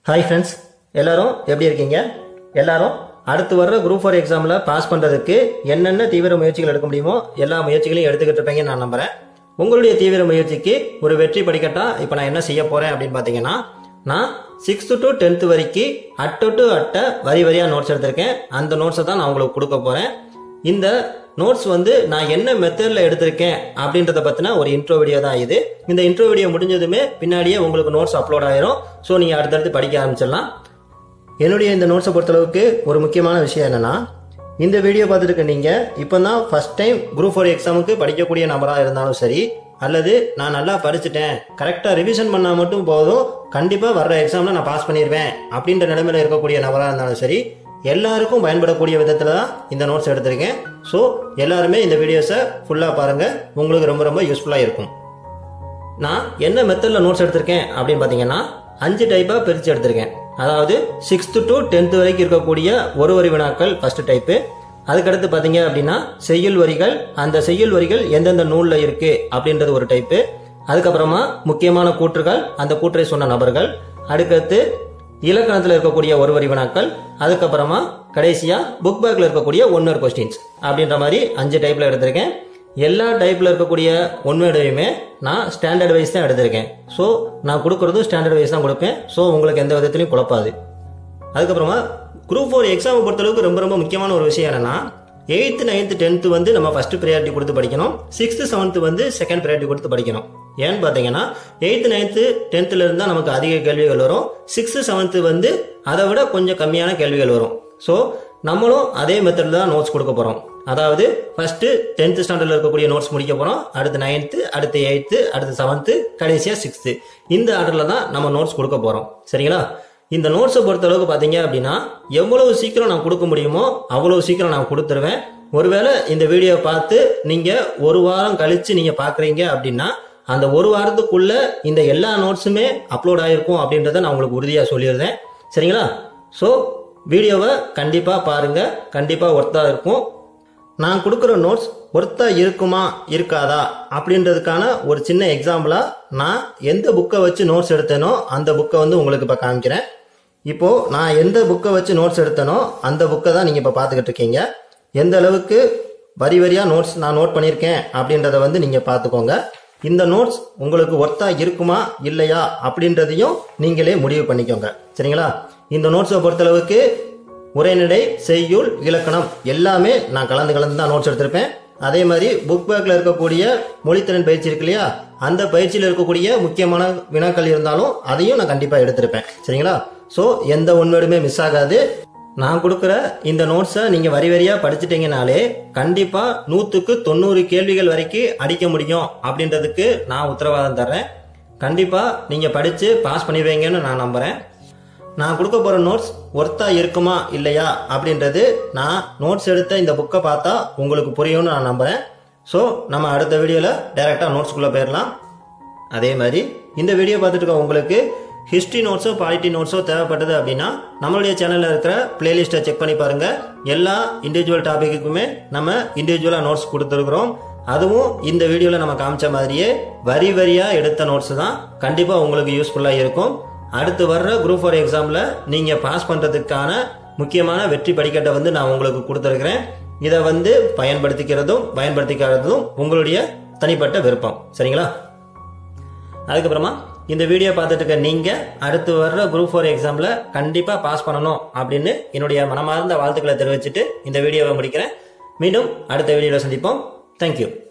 hi friends எல்லாரும் எப்படி இருக்கீங்க எல்லாரும் அடுத்து வர்ற குரூப் ஃபோர் எக்ஸாமில் பாஸ் பண்ணுறதுக்கு என்னென்ன தீவிர முயற்சிகள் எடுக்க முடியுமோ எல்லா முயற்சிகளையும் எடுத்துக்கிட்டு இருப்பீங்கன்னு நான் நம்புகிறேன் உங்களுடைய தீவிர முயற்சிக்கு ஒரு வெற்றி படிக்கட்டா இப்போ நான் என்ன செய்ய போகிறேன் அப்படின்னு பார்த்தீங்கன்னா நான் சிக்ஸ்த்து டு டென்த்து வரைக்கும் அட்டை டு அட்டை வரி வரியாக நோட்ஸ் எடுத்திருக்கேன் அந்த நோட்ஸை தான் நான் உங்களுக்கு கொடுக்க போகிறேன் இந்த நோட்ஸ் வந்து நான் என்ன மெத்தடில் எடுத்திருக்கேன் அப்படின்றத பற்றின ஒரு இன்ட்ரோ வீடியோ தான் இது இந்த இன்ட்ரோ வீடியோ முடிஞ்சதுமே பின்னாடியே உங்களுக்கு நோட்ஸ் அப்லோட் ஆயிரும் ஸோ நீங்கள் அடுத்தடுத்து படிக்க ஆரம்பிச்சிடலாம் என்னுடைய இந்த நோட்ஸை பொறுத்தளவுக்கு ஒரு முக்கியமான விஷயம் என்னன்னா இந்த வீடியோ பார்த்துட்டு நீங்கள் இப்போ தான் ஃபர்ஸ்ட் டைம் குரூப் ஃபோர் எக்ஸாமுக்கு படிக்கக்கூடிய நபராக இருந்தாலும் சரி அல்லது நான் நல்லா படிச்சுட்டேன் கரெக்டாக ரிவிஷன் பண்ணால் மட்டும் போதும் கண்டிப்பாக வர்ற எக்ஸாமில் நான் பாஸ் பண்ணிடுவேன் அப்படின்ற நிலைமையில் இருக்கக்கூடிய நபராக இருந்தாலும் சரி எல்லாருக்கும் பயன்படக்கூடிய விதத்தில் தான் இந்த நோட்ஸ் எடுத்திருக்கேன் ஸோ எல்லாருமே இந்த வீடியோஸை ஃபுல்லாக பாருங்கள் உங்களுக்கு ரொம்ப ரொம்ப யூஸ்ஃபுல்லாக இருக்கும் நான் என்ன மெத்தடில் நோட்ஸ் எடுத்திருக்கேன் அப்படின்னு பார்த்தீங்கன்னா அஞ்சு டைப்பாக பிரித்து எடுத்திருக்கேன் அதாவது சிக்ஸ்த்து டு டென்த்து வரைக்கும் இருக்கக்கூடிய ஒரு வரி வினாக்கள் ஃபர்ஸ்ட் டைப்பு அதுக்கடுத்து பார்த்தீங்க அப்படின்னா செய்யுள் வரிகள் அந்த செய்யுள் வரிகள் எந்தெந்த நூலில் இருக்கு அப்படின்றது ஒரு டைப்பு அதுக்கப்புறமா முக்கியமான கூற்றுகள் அந்த கூற்றை சொன்ன நபர்கள் அடுக்கடுத்து இலக்கணத்தில் இருக்கக்கூடிய ஒரு வரி வினாக்கள் அதுக்கப்புறமா கடைசியாக புக் பேக்கில் இருக்கக்கூடிய ஒன் வேர்ட் கொஸ்டின்ஸ் அப்படின்ற மாதிரி அஞ்சு டைப்பில் எடுத்திருக்கேன் எல்லா டைப்பில் இருக்கக்கூடிய ஒன் வேர்டையுமே நான் ஸ்டாண்டர்ட் வைஸ் தான் எடுத்திருக்கேன் ஸோ நான் கொடுக்குறதும் ஸ்டாண்டர்ட் வைஸ் தான் கொடுப்பேன் ஸோ உங்களுக்கு எந்த விதத்துலையும் குழப்பாது அதுக்கப்புறமா குரூப் ஃபோர் எக்ஸாமை பொறுத்தளவுக்கு ரொம்ப ரொம்ப முக்கியமான ஒரு விஷயம் என்னன்னா எயித்து நைன்த்து டென்த்து வந்து நம்ம ஃபர்ஸ்ட் ப்ரையாரிட்டி கொடுத்து படிக்கணும் சிக்ஸ்த்து செவன்த்து வந்து செகண்ட் ப்ரையாரிட்டி கொடுத்து படிக்கணும் ஏன்னு பார்த்தீங்கன்னா எயித்து நைன்த்து டென்த்தில் இருந்தால் நமக்கு அதிக கேள்விகள் வரும் சிக்ஸ்த்து செவன்த்து வந்து அதை விட கொஞ்சம் கம்மியான கேள்விகள் வரும் ஸோ நம்மளும் அதே மெத்தடில் தான் நோட்ஸ் கொடுக்க போகிறோம் அதாவது ஃபர்ஸ்ட் டென்த்து ஸ்டாண்டர்டில் இருக்கக்கூடிய நோட்ஸ் முடிக்க போகிறோம் அடுத்து நைன்த்து அடுத்து எயித்து அடுத்து செவன்த்து கடைசியாக சிக்ஸ்த்து இந்த ஆர்டரில் தான் நம்ம நோட்ஸ் கொடுக்க போகிறோம் சரிங்களா இந்த நோட்ஸை பொறுத்த அளவுக்கு பார்த்தீங்க அப்படின்னா எவ்வளவு சீக்கிரம் நான் கொடுக்க முடியுமோ அவ்வளவு சீக்கிரம் நான் கொடுத்துருவேன் ஒருவேளை இந்த வீடியோ பார்த்து நீங்கள் ஒரு வாரம் கழித்து நீங்கள் பார்க்குறீங்க அப்படின்னா அந்த ஒரு வாரத்துக்குள்ள இந்த எல்லா நோட்ஸுமே அப்லோட் ஆகிருக்கும் அப்படின்றத நான் உங்களுக்கு உறுதியாக சொல்லியிருந்தேன் சரிங்களா ஸோ வீடியோவை கண்டிப்பாக பாருங்கள் கண்டிப்பாக ஒர்த்தாக இருக்கும் நான் கொடுக்குற நோட்ஸ் ஒர்த்தா இருக்குமா இருக்காதா அப்படின்றதுக்கான ஒரு சின்ன எக்ஸாம்பிளாக நான் எந்த புக்கை வச்சு நோட்ஸ் எடுத்தேனோ அந்த புக்கை வந்து உங்களுக்கு இப்போ காமிக்கிறேன் இப்போது நான் எந்த புக்கை வச்சு நோட்ஸ் எடுத்தேனோ அந்த புக்கை தான் நீங்கள் இப்போ பார்த்துக்கிட்டு இருக்கீங்க எந்த அளவுக்கு வரி வரியாக நோட்ஸ் நான் நோட் பண்ணியிருக்கேன் அப்படின்றத வந்து நீங்கள் பார்த்துக்கோங்க இந்த நோட்ஸ் உங்களுக்கு ஒர்த்தா இருக்குமா இல்லையா அப்படின்றதையும் நீங்களே முடிவு பண்ணிக்கோங்க சரிங்களா இந்த நோட்ஸை பொறுத்தளவுக்கு உரைநடை செய்யுள் இலக்கணம் எல்லாமே நான் கலந்து கலந்து தான் நோட்ஸ் எடுத்திருப்பேன் அதே மாதிரி புக் பேக்கில் இருக்கக்கூடிய மொழித்திறன் பயிற்சி இருக்கு இல்லையா அந்த பயிற்சியில் இருக்கக்கூடிய முக்கியமான வினாக்கள் இருந்தாலும் அதையும் நான் கண்டிப்பாக எடுத்திருப்பேன் சரிங்களா ஸோ எந்த உண்மையுமே மிஸ் ஆகாது நான் கொடுக்குற இந்த நோட்ஸை நீங்கள் வரி வரியாக படிச்சிட்டிங்கனாலே கண்டிப்பாக நூற்றுக்கு தொண்ணூறு கேள்விகள் வரைக்கும் அடிக்க முடியும் அப்படின்றதுக்கு நான் உத்தரவாதம் தர்றேன் கண்டிப்பாக நீங்கள் படித்து பாஸ் பண்ணிடுவீங்கன்னு நான் நம்புகிறேன் நான் கொடுக்க போகிற நோட்ஸ் ஒர்த்தாக இருக்குமா இல்லையா அப்படின்றது நான் நோட்ஸ் எடுத்த இந்த புக்கை பார்த்தா உங்களுக்கு புரியும்னு நான் நம்புகிறேன் ஸோ நம்ம அடுத்த வீடியோவில் டைரெக்டாக நோட்ஸ்குள்ளே போயிடலாம் அதே மாதிரி இந்த வீடியோ பார்த்துட்டு இருக்க உங்களுக்கு ஹிஸ்ட்ரி நோட்ஸோ பாலிட்டி நோட்ஸோ தேவைப்பட்டது அப்படின்னா நம்மளுடைய சேனலில் இருக்கிற பிளேலிஸ்ட்டை செக் பண்ணி பாருங்கள் எல்லா இண்டிவிஜுவல் டாப்பிக்குமே நம்ம இண்டிவிஜுவலாக நோட்ஸ் கொடுத்துருக்குறோம் அதுவும் இந்த வீடியோவில் நம்ம காமிச்ச மாதிரியே வரி வரியாக எடுத்த நோட்ஸ் தான் கண்டிப்பாக உங்களுக்கு யூஸ்ஃபுல்லாக இருக்கும் அடுத்து வர்ற குரூப் ஃபோர் எக்ஸாமில் நீங்கள் பாஸ் பண்ணுறதுக்கான முக்கியமான வெற்றி படிக்கட்டை வந்து நான் உங்களுக்கு கொடுத்துருக்கிறேன் இதை வந்து பயன்படுத்திக்கிறதும் பயன்படுத்திக்காததும் உங்களுடைய தனிப்பட்ட விருப்பம் சரிங்களா அதுக்கப்புறமா இந்த வீடியோ பார்த்துட்டு இருக்க நீங்கள் அடுத்து வர்ற குரூப் ஃபோர் எக்ஸாமில் கண்டிப்பாக பாஸ் பண்ணணும் அப்படின்னு என்னுடைய மனமார்ந்த வாழ்த்துக்களை தெரிவிச்சுட்டு இந்த வீடியோவை முடிக்கிறேன் மீண்டும் அடுத்த வீடியோவில் சந்திப்போம் தேங்க்யூ